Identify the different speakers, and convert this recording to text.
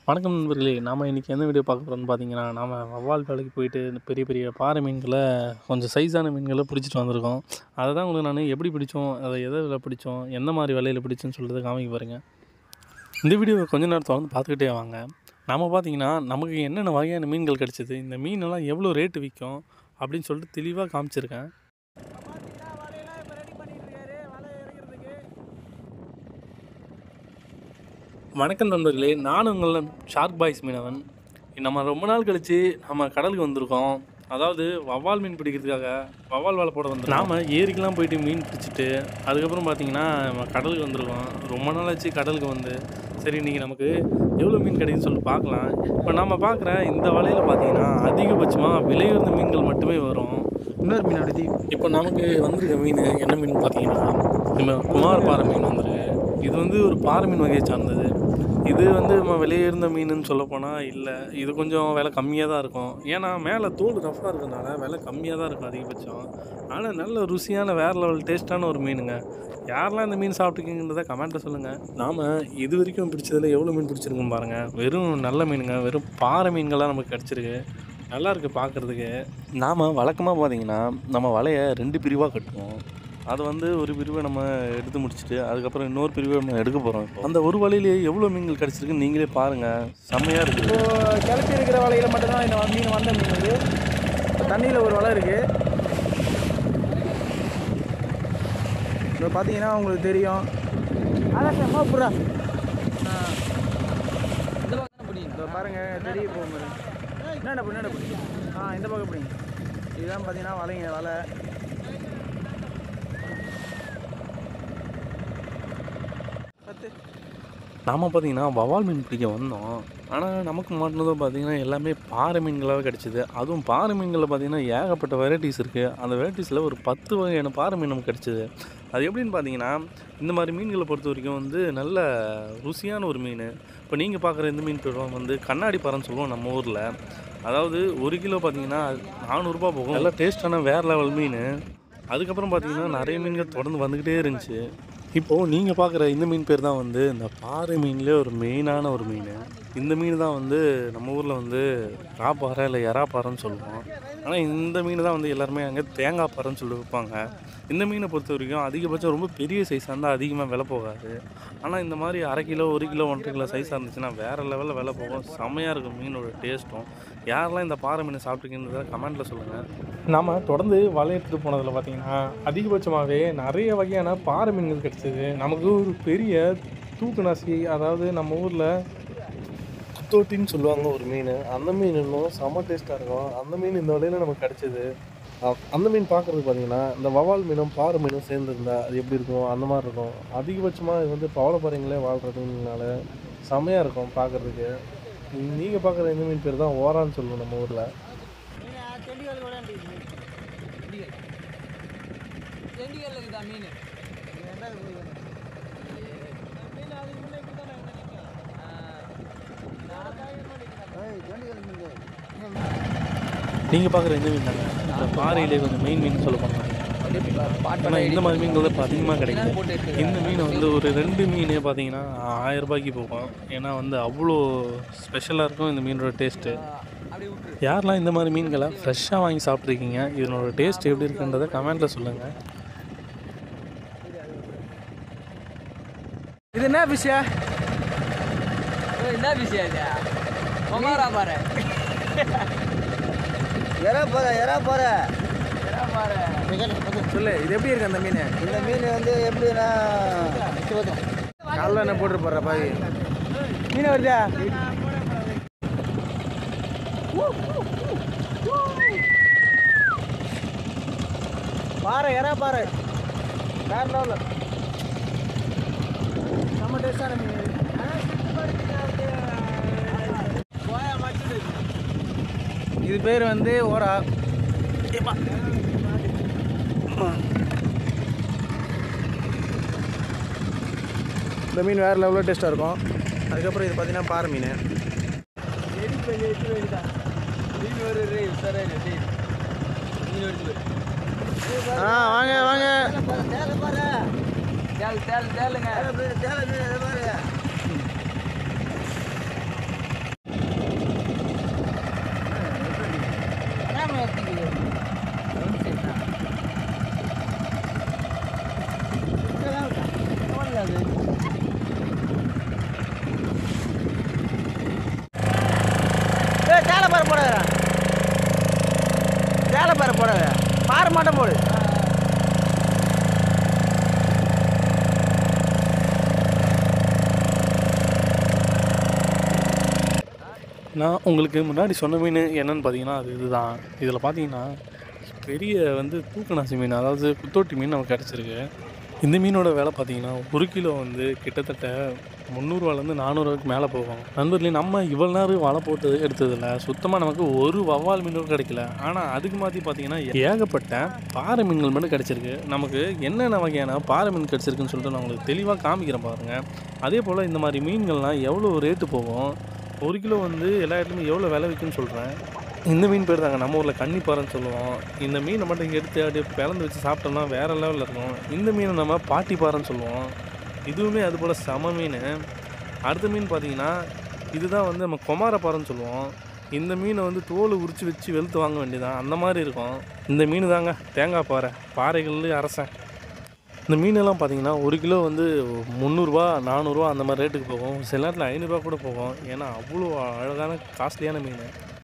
Speaker 1: வணக்கம் நண்பர்களே நாம் இன்றைக்கி எந்த வீடியோ பார்க்க போகிறோம்னு பார்த்தீங்கன்னா நாம் வவ்வால் வேலைக்கு போயிட்டு இந்த பெரிய பெரிய பாறை மீன்களை கொஞ்சம் சைஸான மீன்களை பிடிச்சிட்டு வந்திருக்கோம் அதை தான் உங்களுக்கு நான் எப்படி பிடிச்சோம் அதை எதில் பிடிச்சோம் எந்த மாதிரி வலையில் பிடிச்சோன்னு சொல்லிட்டு காமிக்க பாருங்க இந்த வீடியோவை கொஞ்ச நேரத்தை வந்து பார்த்துக்கிட்டே வாங்க நம்ம பார்த்தீங்கன்னா நமக்கு என்னென்ன வகையான மீன்கள் கிடச்சிது இந்த மீனெல்லாம் எவ்வளோ ரேட்டு விற்கும் அப்படின்னு சொல்லிட்டு தெளிவாக காமிச்சிருக்கேன் வணக்கம் நண்பர்களே நான் உங்கள ஷார்க் பாய்ஸ் மீனவன் நம்ம ரொம்ப நாள் கழித்து நம்ம கடலுக்கு வந்திருக்கோம் அதாவது வவ்வால் மீன் பிடிக்கிறதுக்காக வவ்வால் வலை போட வந்து நாம் ஏரிக்கெலாம் போயிட்டு மீன் பிடிச்சிட்டு அதுக்கப்புறம் பார்த்தீங்கன்னா நம்ம கடலுக்கு வந்திருக்கோம் ரொம்ப நாள் ஆச்சு கடலுக்கு வந்து சரி இன்றைக்கி நமக்கு எவ்வளோ மீன் கிடைக்குதுன்னு சொல்லிட்டு பார்க்கலாம் இப்போ நாம் பார்க்குற இந்த வலையில் பார்த்தீங்கன்னா அதிகபட்சமாக விலையுயர்ந்த மீன்கள் மட்டுமே வரும்
Speaker 2: இன்னொரு மீன் அப்படி தீ
Speaker 1: இப்போ நமக்கு வந்திருக்க மீன் என்ன மீன் பார்த்தீங்கன்னா நம்ம குமார் பாறை மீன் வந்திருக்கு இது வந்து ஒரு பாறை மீன் வகையை சார்ந்தது இது வந்து நம்ம விலையுயர்ந்த மீனுன்னு சொல்ல போனால் இல்லை இது கொஞ்சம் விலை கம்மியாக தான் இருக்கும் ஏன்னா மேலே தோல் ரஃப்பாக இருக்கிறதுனால விலை கம்மியாக தான் இருக்கும் அதிகபட்சம் ஆனால் நல்ல ருசியான வேறு லெவல் டேஸ்ட்டான ஒரு மீனுங்க யாரெல்லாம் இந்த மீன் சாப்பிட்டுருக்கீங்கன்றத கமெண்ட்டில் சொல்லுங்கள் நாம் இது வரைக்கும் பிடிச்சதில் எவ்வளோ மீன் பிடிச்சிருக்கோம் பாருங்கள் வெறும் நல்ல மீனுங்க வெறும் பாறை மீன்கள்லாம் நமக்கு கிடச்சிருக்கு நல்லா இருக்குது பார்க்குறதுக்கு நாம் வழக்கமாக பார்த்தீங்கன்னா நம்ம வலையை ரெண்டு பிரிவாக கட்டுவோம் அதை வந்து ஒரு பிரிவை நம்ம எடுத்து முடிச்சுட்டு அதுக்கப்புறம் இன்னொரு பிரிவை நம்ம எடுக்க போகிறோம் இப்போ அந்த ஒரு வலையிலேயே எவ்வளோ மீன்கள் கிடச்சிருக்குன்னு நீங்களே பாருங்கள் செம்மையாக இருக்குது
Speaker 2: இப்போ கிளப்பி இருக்கிற வலையில் மட்டும்தான் இந்த மீன் வந்த மீன் இது தண்ணியில் ஒரு வலை இருக்குது இப்போ பார்த்தீங்கன்னா உங்களுக்கு தெரியும் அதான் புறா இப்போ பாருங்க தெரிய போகும் என்னடா பண்ணி என்னடா பண்ணி ஆ இந்த பக்கம் பிடிங்க இதுதான் பார்த்தீங்கன்னா வலைங்க வலை பத்து
Speaker 1: நாம் பார்த்தீங்கன்னா வவால் மீன் பிடிக்க வந்தோம் ஆனால் நமக்கு மாட்டினதும் பார்த்தீங்கன்னா எல்லாமே பாறை மீன்களாகவே கிடச்சிது அதுவும் பாறை மீன்களில் பார்த்தீங்கன்னா ஏகப்பட்ட வெரைட்டிஸ் இருக்குது அந்த வெரைட்டிஸில் ஒரு பத்து வகையான பாறை மீன் நமக்கு கிடச்சிது அது எப்படின்னு பார்த்தீங்கன்னா இந்த மாதிரி மீன்களை பொறுத்த வரைக்கும் வந்து நல்ல ருசியான ஒரு மீன் இப்போ நீங்கள் பார்க்குற இந்த மீன் பேரும் வந்து கண்ணாடி பாறைன்னு சொல்லுவோம் நம்ம ஊரில் அதாவது ஒரு கிலோ பார்த்தீங்கன்னா நானூறுரூபா போகும் நல்லா டேஸ்டான வேறு லெவல் மீன் அதுக்கப்புறம் பார்த்தீங்கன்னா நிறைய மீன்கள் தொடர்ந்து வந்துக்கிட்டே இருந்துச்சு இப்போது நீங்கள் பார்க்குற இந்த மீன் பேர் தான் வந்து இந்த பாறை மீன்லேயே ஒரு மெயினான ஒரு மீன் இந்த மீன் தான் வந்து நம்ம ஊரில் வந்து ராப்பாறை இல்லை எறா பாறைன்னு சொல்லுவோம் ஆனால் இந்த மீன் தான் வந்து எல்லாருமே அங்கே தேங்காய் பாறைன்னு சொல்லி வைப்பாங்க இந்த மீனை பொறுத்த வரைக்கும் அதிகபட்சம் ரொம்ப பெரிய சைஸாக இருந்தால் அதிகமாக விலை போகாது ஆனால் இந்த மாதிரி அரை கிலோ ஒரு கிலோ ஒன்றரை கிலோ சைஸாக இருந்துச்சுன்னா வேறு லெவலில் விலை போகும் செம்மையாக இருக்கும் மீனோட டேஸ்ட்டும் யாரெல்லாம் இந்த பாறை மீனை சாப்பிட்ருக்கீங்கிறத கமெண்ட்டில் சொல்லுங்கள் நாம் தொடர்ந்து வலை எடுத்துகிட்டு போனதில் பார்த்தீங்கன்னா அதிகபட்சமாகவே நிறைய வகையான பாறை மீன்கள் கிடச்சிது நமக்கு ஒரு பெரிய தூக்குநாசி அதாவது நம்ம ஊரில் குத்தோட்டின்னு சொல்லுவாங்க ஒரு மீன் அந்த மீன் இன்னும் செம்ம டேஸ்ட்டாக இருக்கும் அந்த மீன் இந்த வலையில் நமக்கு கிடச்சிது அந்த மீன் பார்க்குறதுக்கு பார்த்தீங்கன்னா இந்த வவால் மீனும் பாறை மீனும் சேர்ந்துருந்தா அது எப்படி இருக்கும் அந்த மாதிரி இருக்கும் அதிகபட்சமாக இது வந்து பவளப்பாறைங்களே வாழ்கிற மீனால செம்மையாக இருக்கும் பார்க்குறதுக்கு நீங்கள் பார்க்குற இந்த மீன் பேர் தான் ஓரான்னு சொல்லுவோம் நம்ம ஊரில் நீங்கள் பார்க்குற இந்த மீன் தாங்க இந்த பாறையிலே கொஞ்சம் மெயின் மீன் சொல்ல போனாங்க ஆனால் இந்த மாதிரி மீன்கள் இப்போ அதிகமாக கிடைக்கும் இந்த மீனை வந்து ஒரு ரெண்டு மீனே பார்த்தீங்கன்னா ஆயிரம் ரூபாய்க்கு போகும் ஏன்னா வந்து அவ்வளோ ஸ்பெஷலாக இருக்கும் இந்த மீனோட டேஸ்ட்டு யாரெல்லாம் இந்த மாதிரி மீன்களை ஃப்ரெஷ்ஷாக வாங்கி சாப்பிட்ருக்கீங்க இதனோட டேஸ்ட் எப்படி இருக்குன்றதை கமெண்ட்டில் சொல்லுங்கள்
Speaker 2: இது என்ன விஷயம்
Speaker 3: என்ன விஷயம் இது குமாரா பாரு
Speaker 4: எறா போற எறா போற
Speaker 3: பாரு
Speaker 2: சொல்லு இது எப்படி இருக்கு அந்த மீன்
Speaker 4: இந்த மீன் வந்து எப்படின்னா
Speaker 2: காலைல என்ன போட்டு போடுற பாவி மீன் வருதா பாறை எறா பாறை வேற லெவலில் நம்ம டேஸ்டான மீன் இது பேர் வந்து ஓரா ஏப்பா. இந்த மீன் வேறு லெவலில் டேஸ்ட்டாக இருக்கும் அதுக்கப்புறம் இது பார்த்தீங்கன்னா பாறை மீன்
Speaker 3: மீன் ஒரு ரீல் சரி ரீல் மீன் எடுத்து
Speaker 2: ஆ வாங்க வாங்க
Speaker 4: தேவை பாரு
Speaker 3: தேல் தேல் தேலுங்க
Speaker 4: தேவை மீன் தேவை மீன் எதை பாரு
Speaker 2: பாறை போடாத சேலை பாறை போடாத பாறை மட்டும் போடு
Speaker 1: நான் உங்களுக்கு முன்னாடி சொன்ன மீன் என்னன்னு பார்த்தீங்கன்னா அது இதுதான் இதில் பார்த்தீங்கன்னா பெரிய வந்து தூக்கநாசி மீன் அதாவது குத்தோட்டி மீன் நமக்கு கிடச்சிருக்கு இந்த மீனோட விலை பார்த்தீங்கன்னா ஒரு கிலோ வந்து கிட்டத்தட்ட முந்நூறுவாலேருந்து நானூறுவாய்க்கு மேலே போகும் நண்பர்களே நம்ம இவ்வளோ நேரம் வலை போட்டு எடுத்ததில்ல சுத்தமாக நமக்கு ஒரு வவ்வால் மீனும் கிடைக்கல ஆனால் அதுக்கு மாற்றி பார்த்தீங்கன்னா ஏகப்பட்ட பாறை மீன்கள் மட்டும் கிடச்சிருக்கு நமக்கு என்னென்ன வகையான பாறை மீன் கிடச்சிருக்குன்னு சொல்லிட்டு நான் உங்களுக்கு தெளிவாக காமிக்கிறேன் பாருங்கள் அதே போல் இந்த மாதிரி மீன்கள்லாம் எவ்வளோ ரேட்டு போகும் ஒரு கிலோ வந்து எல்லா இடத்துலையும் எவ்வளோ விலை விற்குன்னு சொல்கிறேன் இந்த மீன் பேர் தாங்க நம்ம ஊரில் கன்னிப்பாறைன்னு சொல்லுவோம் இந்த மீனை மட்டும் எடுத்து அப்படியே பிளந்து வச்சு சாப்பிட்டோம்னா வேறு லெவலில் இருக்கும் இந்த மீனை நம்ம பாட்டிப்பாறைன்னு சொல்லுவோம் இதுவுமே அது போல் செம மீன் அடுத்த மீன் பார்த்தீங்கன்னா இதுதான் வந்து நம்ம குமாரப்பாறைன்னு சொல்லுவோம் இந்த மீனை வந்து தோல் உரித்து வச்சு வெளுத்து வாங்க வேண்டியதான் அந்த மாதிரி இருக்கும் இந்த மீன் தாங்க தேங்காய் பாறை பாறைகள் அரசன் இந்த மீனெல்லாம் பார்த்தீங்கன்னா ஒரு கிலோ வந்து முந்நூறுரூவா நானூறுரூவா அந்த மாதிரி ரேட்டுக்கு போகும் சில நேரத்தில் ஐநூறுரூவா கூட போகும் ஏன்னா அவ்வளோ அழகான காஸ்ட்லியான மீன்